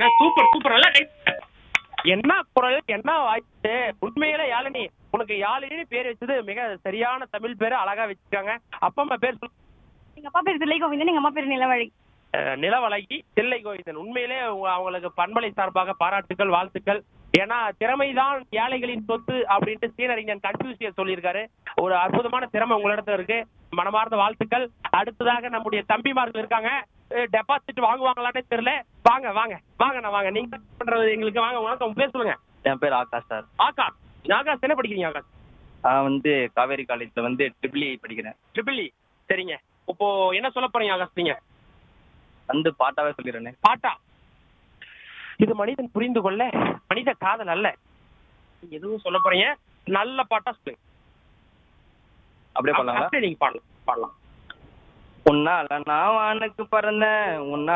என்ன super super நல்லா கை என்ன குரல் என்ன வாய்ப்பு உண்மையில யாழினி உனக்கு யாழினி பேர் வச்சது மிக சரியான தமிழ் பேரு அழகா வச்சிருக்காங்க அப்பா அம்மா பேர் சொல்லு எங்க அப்பா பேர் தில்லை கோவிந்தன் எங்க அம்மா பேர் நிலவழி அஹ் நிலவழகி தில்லை கோவிந்தன் உண்மையிலே உங்க- அவங்களுக்கு பண்பலை சார்பாக பாராட்டுக்கள் வாழ்த்துக்கள் ஏன்னா திறமைதான் ஏழைகளின் சொத்து அப்படின்ட்டு சீனறிஞன் கன்ஃபியூசியஸ் சொல்லியிருக்காரு ஒரு அற்புதமான திறமை உங்களிடத்துல இருக்கு மனமார்ந்த வாழ்த்துக்கள் அடுத்ததாக நம்முடைய தம்பிமார்கள் இருக்காங்க டெபாசிட் வாங்குவாங்களான்னு தெரியல வாங்க வாங்க வாங்க நான் வாங்க நீங்க பண்றது எங்களுக்கு வாங்க வணக்கம் உங்க பேர் சொல்லுங்க என் பேர் ஆகாஷ் சார் ஆகாஷ் ஆகாஷ் என்ன படிக்கிறீங்க ஆகாஷ் நான் வந்து காவேரி காலேஜில் வந்து ட்ரிபிள் படிக்கிறேன் ட்ரிபிள் இ சரிங்க இப்போ என்ன சொல்ல போறீங்க ஆகாஷ் நீங்க வந்து பாட்டாவே சொல்லிடுறேனே பாட்டா இது மனிதன் புரிந்து கொள்ள மனித காதல் அல்ல நீங்க எதுவும் சொல்ல போறீங்க நல்ல பாட்டா சொல்லுங்க அப்படியே பண்ணலாங்களா அப்படியே நீங்க பாடலாம் பாடலாம் உன்னால நான் வானுக்கு பறந்தேன் உன்னால